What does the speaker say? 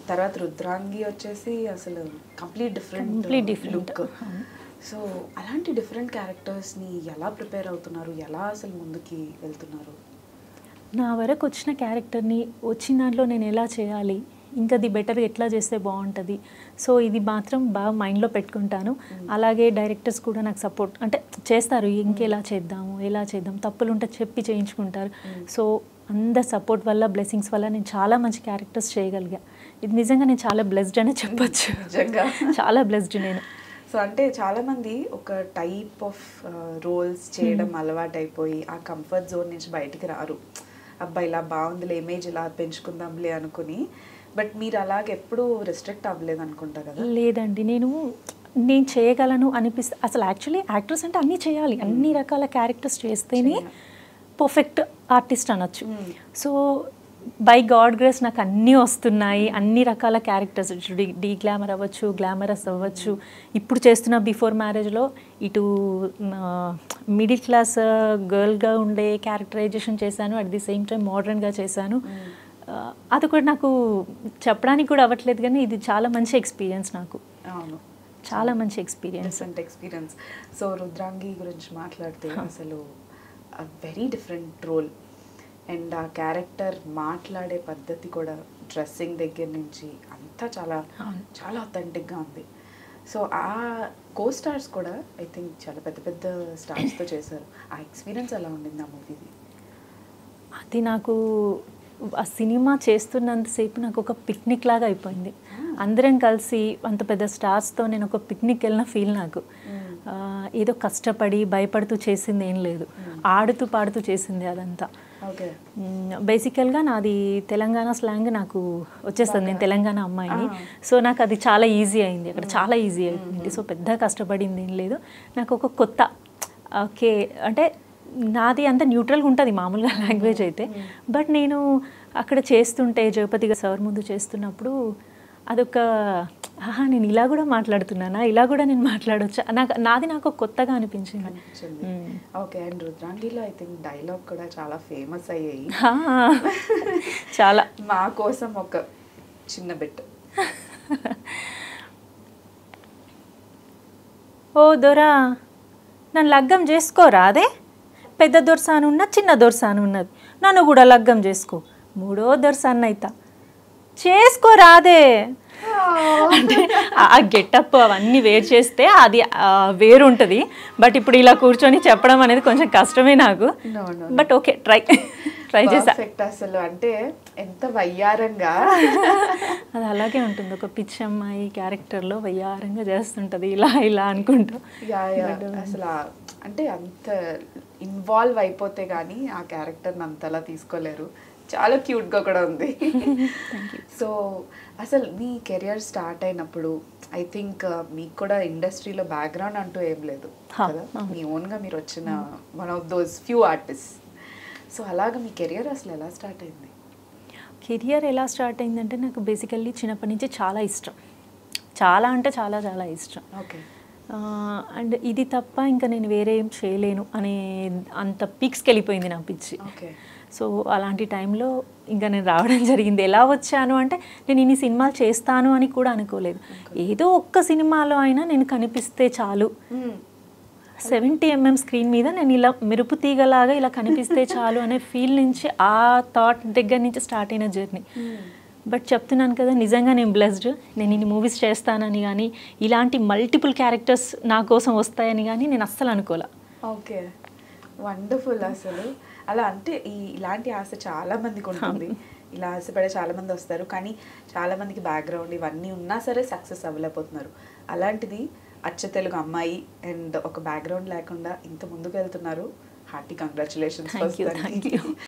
తర్వాత రుద్రాంగి వచ్చేసి అసలు complete different Complete different. Look so అలాంటి డిఫరెంట్ క్యారెక్టర్స్ని ఎలా ప్రిపేర్ అవుతున్నారు ఎలా అసలు ముందుకి వెళ్తున్నారు నా వరకు వచ్చిన క్యారెక్టర్ని వచ్చిన దాంట్లో నేను ఎలా చేయాలి ఇంకా అది బెటర్ ఎట్లా చేస్తే బాగుంటుంది సో ఇది మాత్రం బాగా మైండ్లో పెట్టుకుంటాను అలాగే డైరెక్టర్స్ కూడా నాకు సపోర్ట్ అంటే చేస్తారు ఇంకెలా చేద్దాము ఎలా చేద్దాం తప్పులు ఉంటే చెప్పి చేయించుకుంటారు సో అందరి సపోర్ట్ వల్ల బ్లెస్సింగ్స్ వల్ల నేను చాలా మంచి క్యారెక్టర్స్ చేయగలిగా ఇది నిజంగా నేను చాలా బ్లెస్డ్ అనే చెప్పొచ్చు నిజంగా చాలా బ్లెస్డ్ నేను సో అంటే చాలా మంది ఒక టైప్ ఆఫ్ రోల్స్ చేయడం అలవాటు అయిపోయి ఆ కంఫర్ట్ జోన్ నుంచి బయటికి రారు అబ్బాయి ఇలా బాగుందిలే ఇమేజ్ ఇలా పెంచుకుందాంలే అనుకుని బట్ మీరు అలాగ ఎప్పుడు రెస్ట్రిక్ట్ అవ్వలేదు అనుకుంటా కదా లేదండి నేను నేను చేయగలను అనిపిస్తే అసలు యాక్చువల్లీ యాక్టర్స్ అంటే అన్నీ చేయాలి అన్ని రకాల క్యారెక్టర్స్ చేస్తేనే పర్ఫెక్ట్ ఆర్టిస్ట్ అనొచ్చు సో బై గాడ్ గ్రేస్ నాకు అన్నీ వస్తున్నాయి అన్ని రకాల క్యారెక్టర్స్ డీ డీ గ్లామర్ అవ్వచ్చు గ్లామరస్ అవ్వచ్చు ఇప్పుడు చేస్తున్న బిఫోర్ మ్యారేజ్లో ఇటు మిడిల్ క్లాస్ గర్ల్గా ఉండే క్యారెక్టరైజేషన్ చేశాను అట్ ది సేమ్ టైం మోడర్న్గా చేశాను ఆ, అది కూడా నాకు చెప్పడానికి కూడా అవ్వట్లేదు కానీ ఇది చాలా మంచి ఎక్స్పీరియన్స్ నాకు అవును చాలా మంచి experience different experience so Rudrangi గురించి మాట్లాడితే అసలు వెరీ డిఫరెంట్ రోల్ అండ్ ఆ క్యారెక్టర్ మాట్లాడే పద్ధతి కూడా డ్రెస్సింగ్ దగ్గర నుంచి అంతా చాలా అవును. చాలా అథెంటిక్గా ఉంది సో ఆ కో స్టార్స్ కూడా ఐ థింక్ చాలా పెద్ద పెద్ద స్టార్స్తో చేశారు ఆ ఎక్స్పీరియన్స్ ఎలా ఉండింది ఆ మూవీది అది నాకు ఆ సినిమా చేస్తున్నంతసేపు నాకు ఒక పిక్నిక్ లాగా అయిపోయింది అందరం కలిసి అంత పెద్ద స్టార్స్తో నేను ఒక పిక్నిక్ వెళ్ళిన ఫీల్ నాకు ఆ, ఏదో కష్టపడి భయపడుతూ చేసింది ఏం లేదు ఆడుతూ పాడుతూ చేసింది అదంతా ఓకే బేసికల్గా నాది తెలంగాణ స్లాంగ్ నాకు వచ్చేస్తుంది నేను తెలంగాణ అమ్మాయిని ఆ. సో నాకు అది చాలా ఈజీ అయింది అక్కడ చాలా ఈజీ అయింది సో పెద్ద కష్టపడింది ఏం లేదు నాకు ఒక కొత్త ఓకే అంటే నాది అంత న్యూట్రల్గా ఉంటుంది మామూలుగా లాంగ్వేజ్ అయితే బట్ నేను అక్కడ చేస్తుంటే జగపతిగా సార్ ముందు చేస్తున్నప్పుడు అదొక ఆహా నేను ఇలా కూడా మాట్లాడుతున్నానా ఇలా కూడా నేను మాట్లాడొచ్చా నాకు నాది నాకు కొత్తగా అనిపించింది అనిపించింది మ్మ్. ఓకే అండ్ రుద్రాంగిలో ఐ థింక్ డైలాగ్ కూడా చాలా ఫేమస్ అయ్యాయి హా, చాలా మా కోసం ఒక చిన్న బిట్ ఓ దొరా నన్ను లగ్గం చేసుకోరా అదే పెద్ద దొరసాను ఉన్న చిన్న దొరసాను ఉన్నది నన్ను కూడా లగ్గం చేసుకో మూడో దొరసాన్ని అయితా చేసుకోరా అదే అంటే ఆ గెటప్ అవన్నీ వేరు చేస్తే అది ఆ, వేరు ఉంటుంది బట్ ఇప్పుడు ఇలా కూర్చొని చెప్పడం అనేది కొంచెం కష్టమే నాకు No, no, but okay try try చేసా పర్ఫెక్ట్ అసలు అంటే ఎంత వయ్యారంగా అది అలాగే ఉంటుంది ఒక పిచ్చి అమ్మాయి క్యారెక్టర్లో వయ్యారంగా చేస్తుంటుంది ఇలా ఇలా అనుకుంటూ యా యా అసలు ఆ- అంటే అంత ఇన్వాల్వ్ అయిపోతే కానీ ఆ క్యారెక్టర్ని అంతలా తీసుకోలేరు చాలా క్యూట్గా కూడా ఉంది సో అసలు మీ కెరియర్ స్టార్ట్ అయినప్పుడు ఐ థింక్ మీకు కూడా ఇండస్ట్రీలో బ్యాక్గ్రౌండ్ అంటూ ఏం లేదు హా, కదా అవును. మీ ఓన్గా మీరు వచ్చిన one of those few artist so అలాగ మీ కెరియర్ అసలు ఎలా స్టార్ట్ అయింది కెరియర్ ఎలా స్టార్ట్ అయిందంటే నాకు బేసికల్లీ చిన్నప్పటి నుంచి చాలా ఇష్టం చాలా అంటే చాలా చాలా ఇష్టం ఓకే అండ్ ఇది తప్ప ఇంకా నేను వేరే ఏం చేయలేను అనే అంత పీక్స్కి వెళ్ళిపోయింది నా పిచ్చి ఓకే సో అలాంటి టైంలో ఇంకా నేను రావడం జరిగింది ఎలా వచ్చాను అంటే నేను ఇన్ని సినిమాలు చేస్తాను అని కూడా అనుకోలేదు ఏదో ఒక్క సినిమాలో అయినా నేను కనిపిస్తే చాలు సెవెంటీ ఎంఎం స్క్రీన్ మీద నేను ఇలా మెరుపు తీగలాగా ఇలా కనిపిస్తే చాలు అనే ఫీల్ నుంచి ఆ థాట్ దగ్గర నుంచి స్టార్ట్ అయిన జర్నీ బట్ చెప్తున్నాను కదా నిజంగా నేను బ్లెస్డ్ నేను ఇన్ని మూవీస్ చేస్తానని కానీ ఇలాంటి మల్టిపుల్ క్యారెక్టర్స్ నా కోసం వస్తాయని కానీ నేను అస్సలు అనుకోలే ఓకే వండర్ఫుల్ అసలు అలా అంటే ఈ ఇలాంటి ఆశ చాలా మందికి ఉంటుంది ఇలా ఆశపడే చాలా మంది వస్తారు కానీ చాలా మందికి బ్యాక్గ్రౌండ్ ఇవన్నీ ఉన్నా సరే సక్సెస్ అవ్వలేకపోతున్నారు అలాంటిది అచ్చ తెలుగు అమ్మాయి అండ్ ఒక బ్యాక్గ్రౌండ్ లేకుండా ఇంత ముందుకు వెళ్తున్నారు hearty congratulations thank you thank you